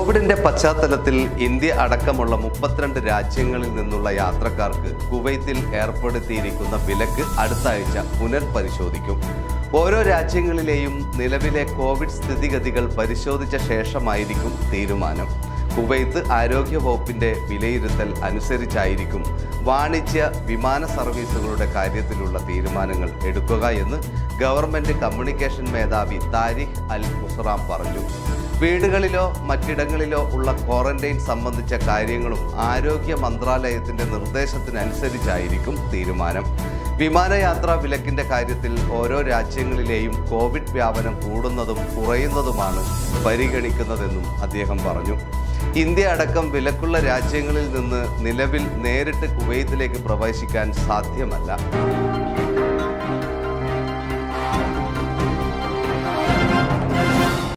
കോവിഡിന്റെ പശ്ചാത്തലത്തിൽ ഇന്ത്യ അടക്കമുള്ള മുപ്പത്തിരണ്ട് രാജ്യങ്ങളിൽ നിന്നുള്ള യാത്രക്കാർക്ക് കുവൈത്തിൽ ഏർപ്പെടുത്തിയിരിക്കുന്ന വിലക്ക് അടുത്ത ആഴ്ച പുനർപരിശോധിക്കും ഓരോ രാജ്യങ്ങളിലെയും നിലവിലെ കോവിഡ് സ്ഥിതിഗതികൾ പരിശോധിച്ച ശേഷമായിരിക്കും തീരുമാനം കുവൈത്ത് ആരോഗ്യ വകുപ്പിന്റെ വിലയിരുത്തൽ അനുസരിച്ചായിരിക്കും വാണിജ്യ വിമാന സർവീസുകളുടെ കാര്യത്തിലുള്ള തീരുമാനങ്ങൾ എടുക്കുക എന്ന് ഗവൺമെന്റ് കമ്മ്യൂണിക്കേഷൻ മേധാവി താരിഖ് അൽ മുസറാം പറഞ്ഞു വീടുകളിലോ മറ്റിടങ്ങളിലോ ഉള്ള ക്വാറന്റൈൻ സംബന്ധിച്ച കാര്യങ്ങളും ആരോഗ്യ മന്ത്രാലയത്തിന്റെ നിർദ്ദേശത്തിനനുസരിച്ചായിരിക്കും തീരുമാനം വിമാനയാത്രാ വിലക്കിന്റെ കാര്യത്തിൽ ഓരോ രാജ്യങ്ങളിലെയും കോവിഡ് വ്യാപനം കൂടുന്നതും കുറയുന്നതുമാണ് പരിഗണിക്കുന്നതെന്നും അദ്ദേഹം പറഞ്ഞു ഇന്ത്യ അടക്കം വിലക്കുള്ള രാജ്യങ്ങളിൽ നിന്ന് നിലവിൽ നേരിട്ട് കുവൈത്തിലേക്ക് പ്രവേശിക്കാൻ സാധ്യമല്ല